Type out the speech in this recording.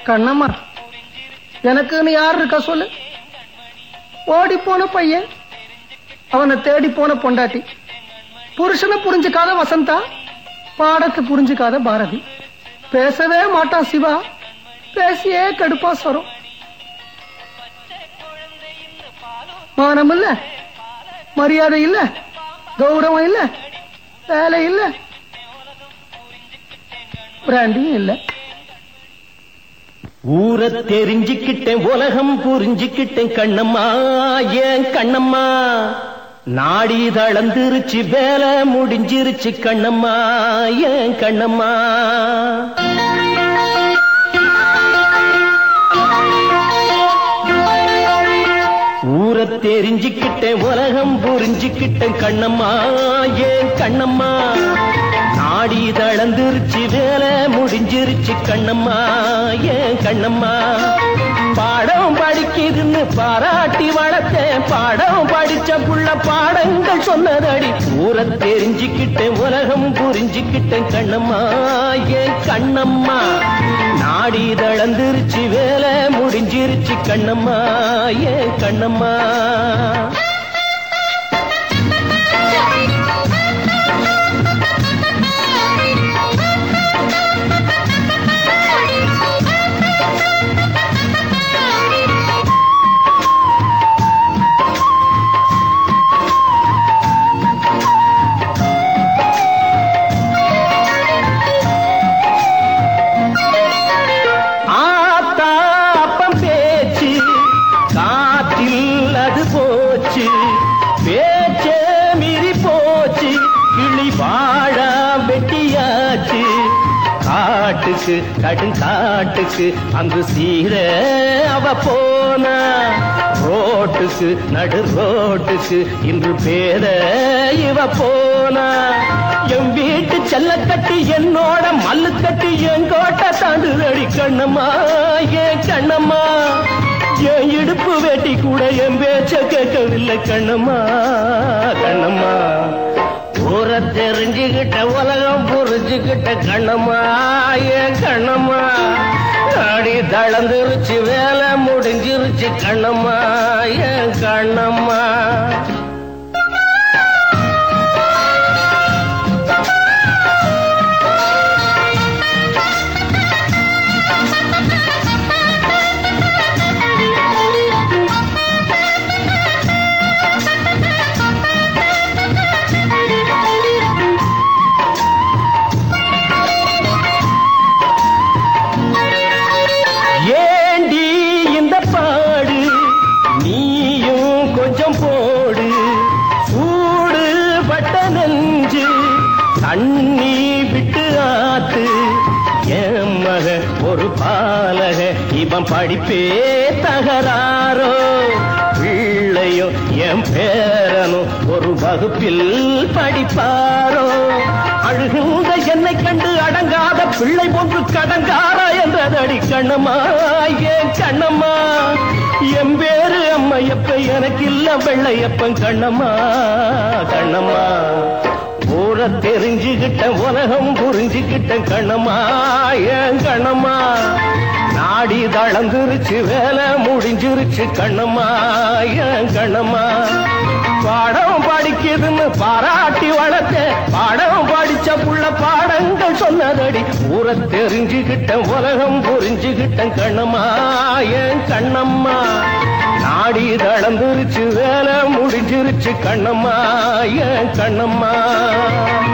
கண்ணம்மா எனக்குன்னு யார் இருக்கா சொல்லு ஓடி போன பையன் அவனை தேடி போன பொண்டாட்டி புருஷனை புரிஞ்சுக்காத வசந்தா பாடத்தை புரிஞ்சுக்காத பாரதி பேசவே மாட்டான் சிவா பேசியே கடுப்பா சொரும் மானம் இல்ல மரியாதை இல்ல கௌரவம் இல்ல வேலை இல்ல பிராண்டியும் இல்ல ஊர தெரிஞ்சுக்கிட்டேன் உலகம் புரிஞ்சுக்கிட்டேன் கண்ணம்மா ஏன் கண்ணம்மா நாடி தளர்ந்துருச்சு வேலை முடிஞ்சிருச்சு கண்ணம்மா ஏன் கண்ணம்மா ஊர தெரிஞ்சுக்கிட்டேன் உலகம் புரிஞ்சுக்கிட்டேன் கண்ணம்மா ஏன் கண்ணம்மா நாடி தளர்ந்துருச்சு வேலை முடிஞ்சிருச்சு கண்ணம்மா ஏன் கண்ணம்மா பாடம் படிக்குதுன்னு பாராட்டி வளர்த்தேன் பாடம் படிச்ச புள்ள பாடங்கள் சொன்னதடி ஊர தெரிஞ்சுக்கிட்டேன் உலகம் புரிஞ்சுக்கிட்டேன் கண்ணம்மா ஏன் கண்ணம்மா நாடி தளர்ந்துருச்சு வேலை முடிஞ்சிருச்சு கண்ணம்மா ஏன் கண்ணம்மா ஆத்தா அப்பம் பேச்சு காத்தில் அது போச்சு பேச்சே மீறி போச்சு கிளி வாழா வெட்டியாச்சு காட்டுக்கு கடும் காட்டுக்கு அங்கு சீர அவ போனா ரோட்டுக்கு நடு ரோட்டுக்கு இன்று பேர இவ போனா என் வீட்டு செல்ல கட்டி என்னோட மல்லு கட்டி என் கோட்டை தாண்டுதடி கண்ணம்மா ஏன் கண்ணம்மா என் இடுப்பு வேட்டி கூட என் பேச்ச கேட்கவில்லை கண்ணம்மா கண்ணம்மா ஊர தெரிஞ்சுக்கிட்ட உலகம் புரிஞ்சுக்கிட்ட கண்ணம்மா ஏன் கண்ணம்மா அடி தளர்ந்துருச்சு வேலை முடிஞ்சிருச்சு கண்ணம்மா ஏன் கண்ணம்மா ஏண்டி இந்த பாடு நீயும் கொஞ்சம் போடு சூடு பட்ட நெஞ்சு தண்ணி விட்டு ஆத்து என் மக ஒரு பாலக இவன் படிப்பே தகராறோ பிள்ளையோ என் பேரனும் ஒரு வகுப்பில் படிப்பாரோ அழுகுந்த என்னை கண்டு அடங்காத பிள்ளை போன்று கடங்காரா என்றதடி கண்ணம்மா ஏன் கண்ணம்மா என் பேரு அம்மையப்ப எனக்கு இல்ல வெள்ளையப்பன் கண்ணம்மா கண்ணம்மா ஊர தெரிஞ்சுகிட்ட உலகம் புரிஞ்சுக்கிட்ட கண்ணம்மா ஏன் கண்ணம்மா நாடி தளர்ந்துருச்சு வேலை முடிஞ்சிருச்சு கண்ணம்மா ஏன் கண்ணம்மா பாடம் படிக்குதுன்னு பாராட்டி வளர்த்த பாடம் படிச்ச புள்ள பாடங்கள் சொன்னதடி ஊர தெரிஞ்சுகிட்ட உலகம் புரிஞ்சுகிட்ட கண்ணம்மா ஏன் கண்ணம்மா நாடி தளர்ந்துருச்சு வேலை முடிஞ்சிருச்சு கண்ணம்மா ஏன் கண்ணம்மா